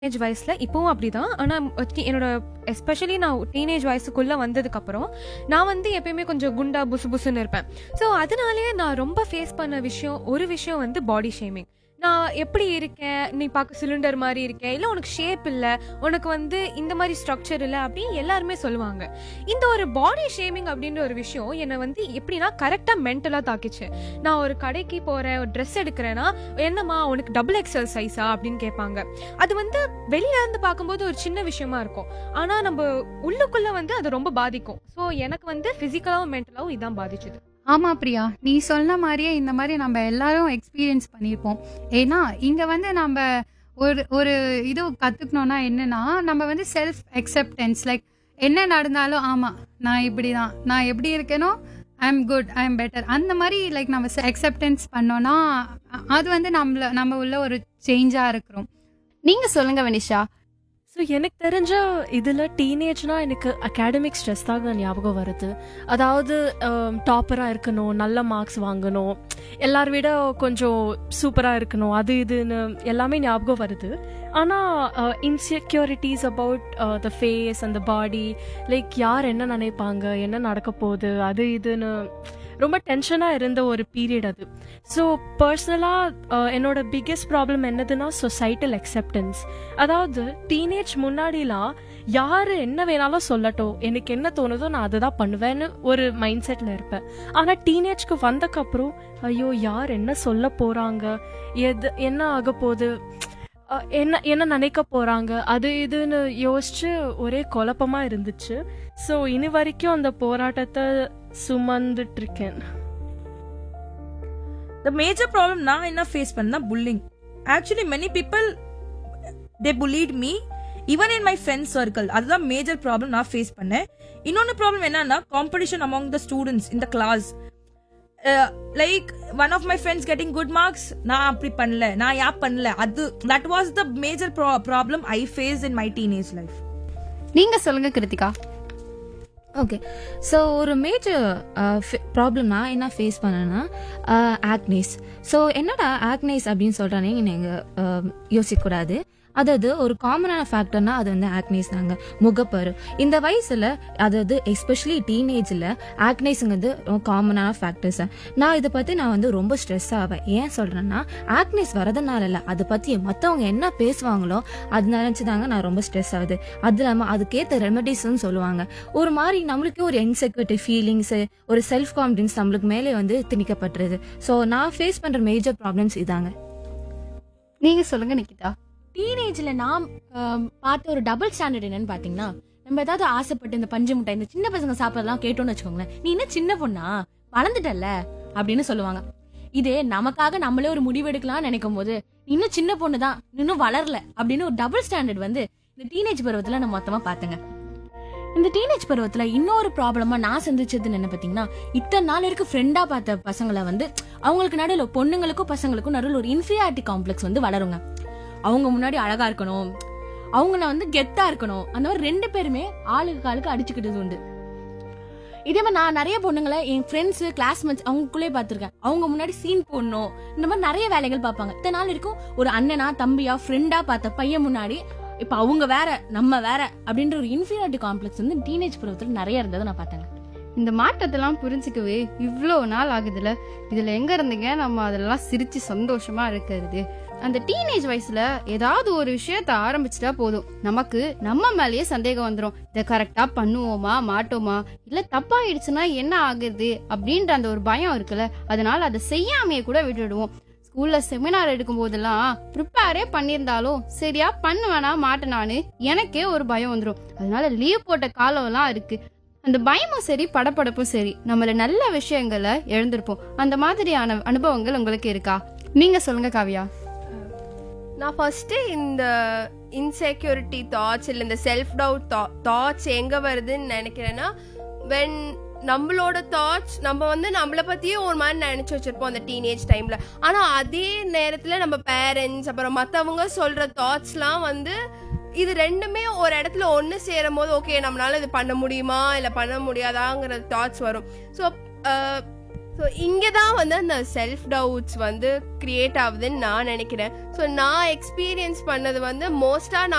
teenage வயசுல இப்பவும் அப்படிதான் ஆனா டி- என்னோட எஸ்பெஷலி நான் டீனேஜ் வயசுக்குள்ள வந்ததுக்கு அப்புறம் நான் வந்து எப்பயுமே கொஞ்சம் குண்டா புசு புசுன்னு இருப்பேன் ஸோ அதனாலேயே நான் ரொம்ப ஃபேஸ் பண்ண விஷயம் ஒரு விஷயம் வந்து பாடி ஷேமிங் நான் எப்படி இருக்கேன் நீ பார்க்க சிலிண்டர் மாதிரி இருக்கேன் இல்லை உனக்கு ஷேப் இல்லை உனக்கு வந்து இந்த மாதிரி ஸ்ட்ரக்சர் இல்லை அப்படின்னு எல்லாருமே சொல்லுவாங்க இந்த ஒரு பாடி ஷேமிங் அப்படின்ற ஒரு விஷயம் என்னை வந்து எப்படின்னா கரெக்டாக மென்டலாக தாக்கிச்சு நான் ஒரு கடைக்கு போகிறேன் ஒரு ட்ரெஸ் எடுக்கிறேன்னா என்னம்மா உனக்கு டபுள் எக்ஸல் சைஸா அப்படின்னு கேட்பாங்க அது வந்து வெளியில இருந்து பார்க்கும்போது ஒரு சின்ன விஷயமா இருக்கும் ஆனா நம்ம உள்ளுக்குள்ள வந்து அது ரொம்ப பாதிக்கும் ஸோ எனக்கு வந்து பிசிக்கலாவும் மென்டலாவும் இதான் பாதிச்சது ஆமா பிரியா நீ சொன்ன மாதிரியே இந்த மாதிரி நம்ம எல்லாரும் எக்ஸ்பீரியன்ஸ் பண்ணியிருப்போம் ஏன்னா இங்க வந்து நம்ம ஒரு ஒரு இது கத்துக்கணும்னா என்னன்னா நம்ம வந்து செல்ஃப் அக்செப்டன்ஸ் லைக் என்ன நடந்தாலும் ஆமா நான் இப்படிதான் நான் எப்படி இருக்கேனோ I am good I am better அந்த மாதிரி லைக் நம்ம அக்செப்டன்ஸ் பண்ணோம்னா அ- அது வந்து நம்மள நம்ம உள்ள ஒரு சேஞ்சா இருக்கிறோம் நீங்க சொல்லுங்க வனிஷா ஸோ எனக்கு தெரிஞ்ச இதில் டீனேஜ்னா எனக்கு அகாடமிக் ஸ்ட்ரெஸ் தாங்க ஞாபகம் வருது அதாவது டாப்பராக இருக்கணும் நல்ல மார்க்ஸ் வாங்கணும் எல்லார் விட கொஞ்சம் சூப்பராக இருக்கணும் அது இதுன்னு எல்லாமே ஞாபகம் வருது ஆனால் இன்செக்யூரிட்டிஸ் அபவுட் த ஃபேஸ் அந்த பாடி லைக் யார் என்ன நினைப்பாங்க என்ன நடக்க போகுது அது இதுன்னு ரொம்ப டென்ஷனாக இருந்த ஒரு பீரியட் அது ஸோ பர்சனலாக என்னோட பிக்கெஸ்ட் ப்ராப்ளம் என்னதுன்னா சொசைட்டல் அக்செப்டன்ஸ் அதாவது டீனேஜ் முன்னாடிலாம் யார் என்ன வேணாலும் சொல்லட்டும் எனக்கு என்ன தோணுதோ நான் அதை தான் பண்ணுவேன்னு ஒரு மைண்ட் செட்டில் இருப்பேன் ஆனால் டீனேஜ்க்கு வந்தக்கப்புறம் ஐயோ யார் என்ன சொல்ல போகிறாங்க எது என்ன ஆக போகுது அஹ், என்ன என்ன நினைக்க போகிறாங்க அது இதுன்னு யோசிச்சு ஒரே குழப்பமாக இருந்துச்சு ஸோ இனி வரைக்கும் அந்த போராட்டத்தை சுமந்துட்டு இருக்கேன் த மேஜர் ப்ராப்ளம் நான் என்ன ஃபேஸ் பண்ணா bullying actually many people they bullied me even in my friends circle அதுதான் மேஜர் ப்ராப்ளம் நான் ஃபேஸ் பண்ணேன் இன்னொன்று ப்ராப்ளம் என்னன்னா காம்படிஷன் அமாங் த ஸ்டூடெண்ட்ஸ் இந்த class like one of my friends getting good marks நான் அப்படி பண்ணல நான் யா பண்ணல அது that was the major problem I face in my teenage life நீங்க சொல்லுங்க கிருத்திகா ஓகே ஸோ ஒரு மேஜர் ப்ராப்ளம் நான் என்ன ஃபேஸ் பண்ணேன்னா ஆக்னேஸ் ஸோ என்னடா ஆக்னேஸ் அப்படின்னு சொல்கிறானே நீங்கள் யோசிக்கக்கூடாது அதாவது ஒரு காமனான ஃபேக்டர்னா அது வந்து ஆக்னேஸ் தாங்க முகப்பரு இந்த வயசில் அதாவது எஸ்பெஷலி டீனேஜில் ஆக்னேஸுங்கிறது காமனான ஃபேக்டர்ஸ் நான் இதை பற்றி நான் வந்து ரொம்ப ஸ்ட்ரெஸ் ஆவேன் ஏன் சொல்கிறேன்னா ஆக்னேஸ் வரதுனால இல்லை அதை பற்றி மற்றவங்க என்ன பேசுவாங்களோ அது நினச்சி தாங்க நான் ரொம்ப ஸ்ட்ரெஸ் ஆகுது அது இல்லாமல் அதுக்கேற்ற ரெமெடிஸ்ன்னு சொல்லுவாங்க ஒரு மாதிரி நம்மளுக்கே ஒரு இன்செக்யூரிட்டி ஃபீலிங்ஸ் ஒரு செல்ஃப் கான்ஃபிடன்ஸ் நம்மளுக்கு மேலே வந்து திணிக்கப்பட்டுருது ஸோ நான் ஃபேஸ் பண்ணுற மேஜர் ப்ராப்ளம்ஸ் இதாங்க நீங்க சொல்லுங்க நிக்கிதா டீனேஜ்ல நான் ஆம், பார்த்த ஒரு டபுள் ஸ்டாண்டர்ட் என்னன்னு பாத்தீங்கன்னா நம்ம ஏதாவது ஆசைப்பட்டு இந்த பஞ்சு முட்டை இந்த சின்ன பசங்க சாப்பிடலாம் கேட்டோம்னு வச்சுக்கோங்களேன் நீ என்ன சின்ன பொண்ணா வளர்ந்துட்டல்ல அப்படின்னு சொல்லுவாங்க இதே நமக்காக நம்மளே ஒரு முடிவு எடுக்கலாம்னு நினைக்கும் போது நீ இன்னும் சின்ன பொண்ணு தான் இன்னும் வளரல அப்படின்னு ஒரு டபுள் ஸ்டாண்டர்ட் வந்து இந்த டீனேஜ் பருவத்துல நான் மொத்தமா பார்த்தேங்க இந்த டீனேஜ் பருவத்துல இன்னொரு ப்ராப்ளமா நான் சந்திச்சது என்ன பாத்தீங்கன்னா இத்தனை நாள் வரைக்கும் ஃப்ரெண்டா பார்த்த பசங்களை வந்து அவங்களுக்கு நடுவில் பொண்ணுங்களுக்கும் பசங்களுக்கும் நடுவில் ஒரு இன்ஃபீரியாரிட்டி காம்ப்ளெக்ஸ் வந்து வளருங்க அவங்க முன்னாடி அழகா இருக்கணும் அவங்க நான் வந்து கெத்தா இருக்கணும் அந்த மாதிரி ரெண்டு பேருமே ஆளுக்கு ஆளுக்கு அடிச்சுக்கிட்டது உண்டு இதே மாதிரி நான் நிறைய பொண்ணுங்களை என் ஃப்ரெண்ட்ஸ் கிளாஸ்மேட்ஸ் அவங்களுக்குள்ளே பார்த்துருக்கேன் அவங்க முன்னாடி சீன் போடணும் இந்த மாதிரி நிறைய வேலைகள் பார்ப்பாங்க இத்தனை நாள் இருக்கும் ஒரு அண்ணனா தம்பியா ஃப்ரெண்டா பார்த்த பையன் முன்னாடி இப்ப அவங்க வேற நம்ம வேற அப்படின்ற ஒரு இன்ஃபீரியாரிட்டி காம்ப்ளெக்ஸ் வந்து டீனேஜ் பருவத்தில் நிறைய இருந்ததை நான் பார்த்தேங்க இந்த மாற்றத்தெல்லாம் புரிஞ்சுக்கவே இவ்வளோ நாள் ஆகுதுல இதுல எங்க இருந்தீங்க நம்ம அதெல்லாம் சிரிச்சு சந்தோஷமா இருக்கிறது அந்த டீனேஜ் வயசுல ஏதாவது ஒரு விஷயத்த ஆரம்பிச்சிட்டா போதும் நமக்கு நம்ம மேலேயே சந்தேகம் வந்துடும் இதை கரெக்டா பண்ணுவோமா மாட்டோமா இல்ல தப்பாயிடுச்சுன்னா என்ன ஆகுது அப்படின்ற அந்த ஒரு பயம் இருக்குல்ல அதனால அதை செய்யாமையே கூட விட்டுடுவோம் ஸ்கூல்ல செமினார் எடுக்கும் போதெல்லாம் ப்ரிப்பேரே பண்ணியிருந்தாலும் சரியா பண்ணுவேனா மாட்டேனான்னு எனக்கே ஒரு பயம் வந்துடும் அதனால லீவ் போட்ட காலம்லாம் இருக்கு அந்த பயமும் சரி படபடப்பும் சரி நம்மள நல்ல விஷயங்களை எழுந்திருப்போம் அந்த மாதிரியான அனுபவங்கள் உங்களுக்கு இருக்கா நீங்க சொல்லுங்க காவியா நான் ஃபர்ஸ்ட் இந்த இன்செக்யூரிட்டி தாட்ஸ் இல்லை இந்த செல்ஃப் டவுட் தாட்ஸ் எங்க வருதுன்னு நினைக்கிறேன்னா வென் நம்மளோட தாட்ஸ் நம்ம வந்து நம்மளை பத்தியே ஒரு மாதிரி நினைச்சு வச்சிருப்போம் அந்த டீனேஜ் டைம்ல ஆனா அதே நேரத்துல நம்ம பேரண்ட்ஸ் அப்புறம் மத்தவங்க சொல்ற தாட்ஸ்லாம் வந்து இது ரெண்டுமே ஒரு இடத்துல ஒன்று சேரும் போது ஓகே நம்மளால இது பண்ண முடியுமா இல்லை பண்ண முடியாதாங்கிற தாட்ஸ் வரும் ஸோ ஸோ இங்கே தான் வந்து அந்த செல்ஃப் டவுட்ஸ் வந்து கிரியேட் ஆகுதுன்னு நான் நினைக்கிறேன் ஸோ நான் எக்ஸ்பீரியன்ஸ் பண்ணது வந்து மோஸ்ட்டாக நான்